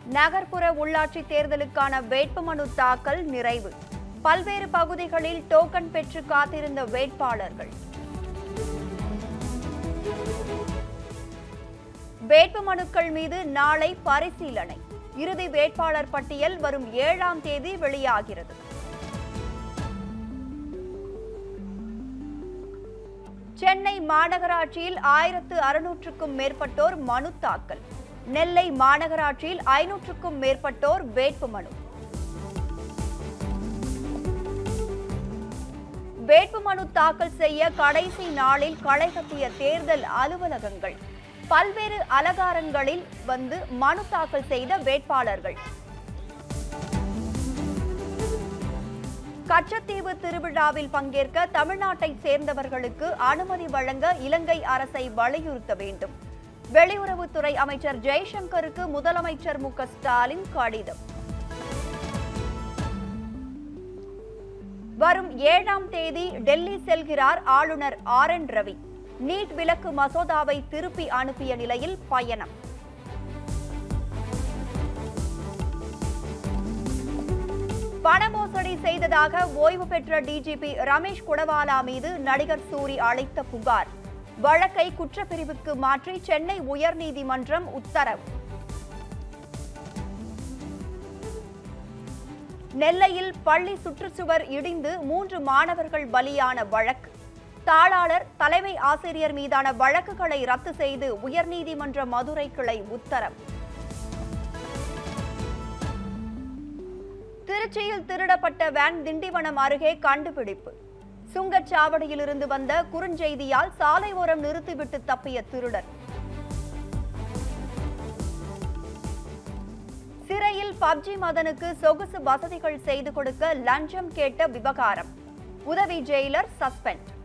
நகர்ப்புற உள்ளாட்சி தேர்தலுக்கான வேட்புமனு தாக்கல் நிறைவு பல்வேறு பகுதிகளில் டோக்கன் பெற்று காத்திருந்த வேட்பாளர்கள் வேட்புமனுக்கள் மீது நாளை பரிசீலனை இறுதி வேட்பாளர் பட்டியல் வரும் ஏழாம் தேதி வெளியாகிறது சென்னை மாநகராட்சியில் ஆயிரத்து அறுநூற்றுக்கும் மேற்பட்டோர் மனு தாக்கல் நெல்லை மாநகராட்சியில் ஐநூற்றுக்கும் மேற்பட்டோர் வேட்புமனு வேட்புமனு தாக்கல் செய்ய கடைசி நாளில் களை கட்டிய தேர்தல் அலுவலகங்கள் பல்வேறு அலங்காரங்களில் வந்து மனு தாக்கல் செய்த வேட்பாளர்கள் கச்சத்தீவு திருவிழாவில் பங்கேற்க தமிழ்நாட்டைச் சேர்ந்தவர்களுக்கு அனுமதி வழங்க இலங்கை அரசை வலியுறுத்த வேண்டும் வெளியுறவுத்துறை அமைச்சர் ஜெய்சங்கருக்கு முதலமைச்சர் மு க ஸ்டாலின் கடிதம் வரும் ஏழாம் தேதி டெல்லி செல்கிறார் ஆளுநர் ஆர் என் ரவி நீட் விலக்கு மசோதாவை திருப்பி அனுப்பிய நிலையில் பயணம் பண மோசடி செய்ததாக ஓய்வு பெற்ற டிஜிபி ரமேஷ் குடவாலா மீது நடிகர் சூரி அளித்த புகார் வழக்கை குற்றப்பிரிவுக்கு மாற்றி சென்னை உயர்நீதிமன்றம் உத்தரவு நெல்லையில் பள்ளி சுற்றுச்சுவர் இடிந்து மூன்று மாணவர்கள் பலியான வழக்கு தாளாளர் தலைமை ஆசிரியர் மீதான வழக்குகளை ரத்து செய்து உயர்நீதிமன்ற மதுரை கிளை உத்தரவு திருச்சியில் திருடப்பட்ட வேன் திண்டிவனம் அருகே கண்டுபிடிப்பு சுங்கச்சாவடியிலிருந்து வந்த குறுஞ்செய்தியால் சாலை ஓரம் நிறுத்திவிட்டு தப்பிய திருடன் சிறையில் பப்ஜி மதனுக்கு சொகுசு வசதிகள் செய்து கொடுக்க லஞ்சம் கேட்ட விவகாரம் உதவி ஜெயிலர் சஸ்பெண்ட்